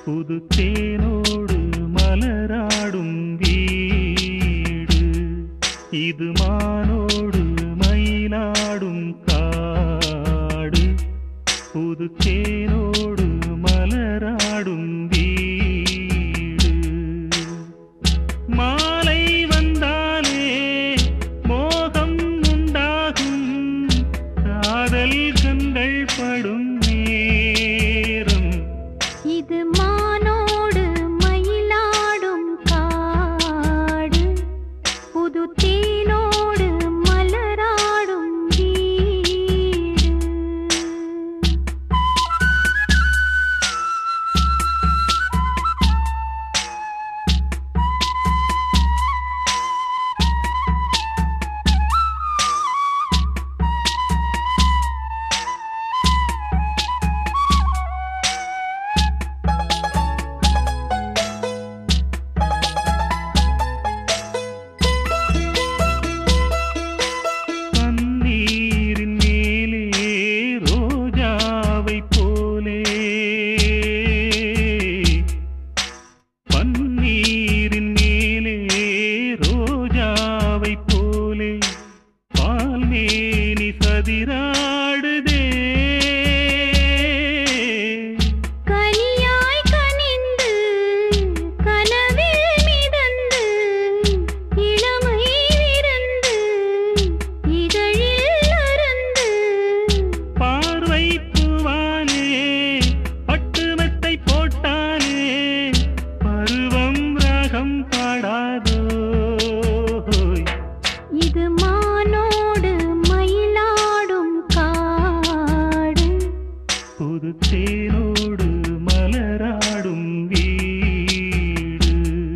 புது தேனோடு மலராடும் வீடு இது மானோடு மயிலாடும் காடு புது தேனோடு மலராடும் வீடு மாலை வந்தாலே மோகம் உண்டாகும் காதல் கண்கள் படும் நேரம் இது மானோடு மயிலாடும் காடு புது தேனோடு மலராடும் வீடு பன்னீரின் மேலே ரோஜாவைப் போலே பன்னீரின் மேலே ரோஜாவைப் போலே பால்மேனி சதிராடுதே கனியாய் கனிந்து கனவில் மிதந்து இளமை விருந்து இதழில் அருந்து பார்வை பூவாலே பட்டுமெத்தை போட்டாலே பருவம் ராகம் பாடாதோ இது மானோடு மயிலாடும் காடு புது தேனோடு மலராடும் வீடு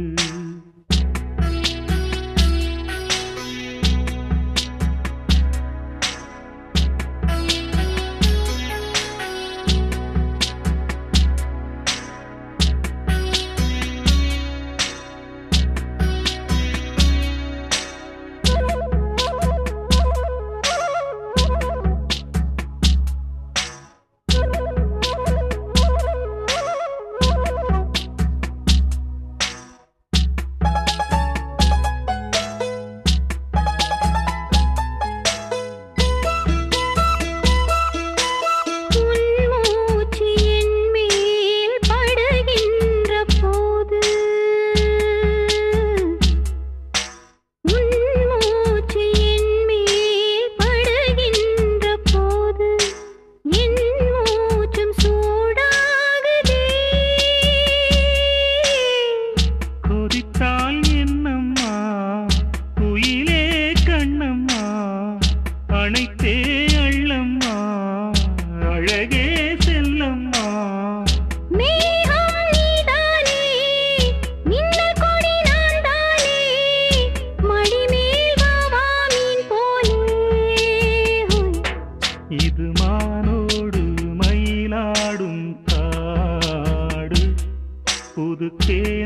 உன் மூச்சு என் மேல் படுகின்ற போது உன் மூச்சு என் மேல் படுகின்ற போது என் மூச்சும் சூடாகுதே கொதித்தால் என்னம்மா குயிலே கண்ணம்மா அனைத்தே அள்ளம்மா அழகே செல்லம்மா மேகம் நீதானே மின்னல் கொடி நான் தானே மடிமேல் வா வா மீன் போலே ஹோய். இது மானோடு மயிலாடும் காடு புது தேனோடு